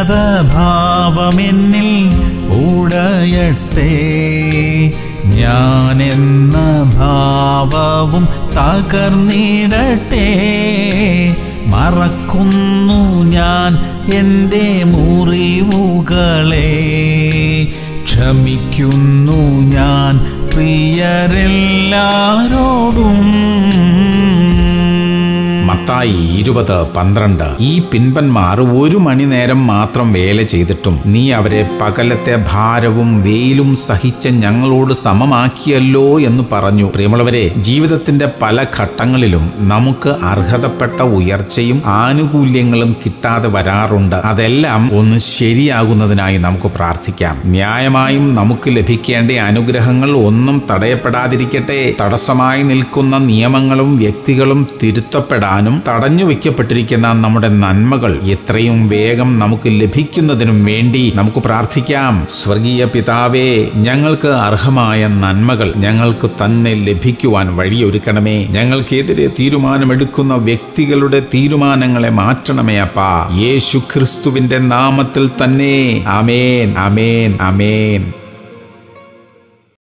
ഭാവമെന്നിൽ ഉടയട്ടെ ഞാനെന്ന ഭാവവും തകർന്നിടട്ടെ മറക്കുന്നു ഞാൻ എൻ്റെ മുറിവുകളെ ക്ഷമിക്കുന്നു ഞാൻ പ്രിയരെല്ലാരോടും മത്തായി ഇരുപത് പന്ത്രണ്ട് ഈ പിൻപന്മാർ ഒരു മണിനേരം മാത്രം വേല ചെയ്തിട്ടും നീ അവരെ പകലത്തെ ഭാരവും വെയിലും സഹിച്ച് ഞങ്ങളോട് സമമാക്കിയല്ലോ എന്ന് പറഞ്ഞു പ്രിയമുള്ളവരെ ജീവിതത്തിന്റെ പല ഘട്ടങ്ങളിലും നമുക്ക് അർഹതപ്പെട്ട ഉയർച്ചയും ആനുകൂല്യങ്ങളും കിട്ടാതെ വരാറുണ്ട് അതെല്ലാം ഒന്ന് ശരിയാകുന്നതിനായി നമുക്ക് പ്രാർത്ഥിക്കാം ന്യായമായും നമുക്ക് ലഭിക്കേണ്ട അനുഗ്രഹങ്ങൾ ഒന്നും തടയപ്പെടാതിരിക്കട്ടെ തടസ്സമായി നിൽക്കുന്ന നിയമങ്ങളും വ്യക്തികളും തിരുത്തപ്പെടാനും തടഞ്ഞു വെക്കപ്പെട്ടിരിക്കുന്ന നമ്മുടെ നന്മകൾ എത്രയും വേഗം നമുക്ക് ലഭിക്കുന്നതിനും വേണ്ടി നമുക്ക് പ്രാർത്ഥിക്കാം സ്വർഗീയ പിതാവേ ഞങ്ങൾക്ക് അർഹമായ നന്മകൾ ഞങ്ങൾക്ക് തന്നെ ലഭിക്കുവാൻ വഴിയൊരുക്കണമേ ഞങ്ങൾക്കെതിരെ തീരുമാനമെടുക്കുന്ന വ്യക്തികളുടെ തീരുമാനങ്ങളെ മാറ്റണമേ അപ്പാ യേശു ക്രിസ്തുവിന്റെ നാമത്തിൽ തന്നെ അമേൻ അമേൻ അമേൻ